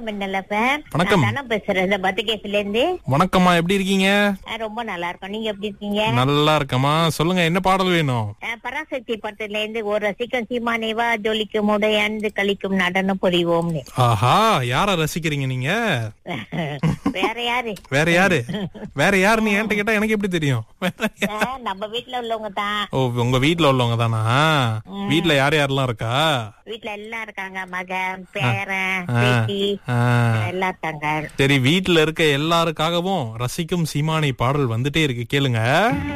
வணக்கம் மின்னலப்பன் வணக்கம். நான் தானே பேசுறேன் இந்த பத்துகேஸ்ல இருந்து வணக்கம்மா எப்படி இருக்கீங்க ஆ, ரொம்ப நல்லா இருக்கும் நீங்க எப்படி இருக்கீங்க நல்லா இருக்கம்மா சொல்லுங்க என்ன பாடல் வேணும் ஆ, பராசக்தி பட்டத்துல இருந்து ஒரு ரசிகம் சீமானேவா ஜொலிக்கும் உடையந்து கழிக்கும் நடனம் புரிவோம்னு ஆஹா யார ரசிக்கிறீங்க நீங்க வேற யாரு வேற யாரு வேற யாருன்னு என்கிட்ட கேட்டா எனக்கு எப்படி தெரியும் ஆ, நம்ம வீட்டுல உள்ளவங்க தான் ஓ உங்க வீட்ல உள்ளவங்க தானா வீட்ல யார் யாரெல்லாம் இருக்கா வீட்டுல எல்லாம் இருக்காங்க மகன் பேரன் ஆ, பேத்தி ஆ. எல்லாம் இருக்காங்க சரி வீட்ல இருக்க எல்லாருக்காகவும் ரசிக்கும் சீமானை பாடல் வந்துட்டே இருக்கு கேளுங்க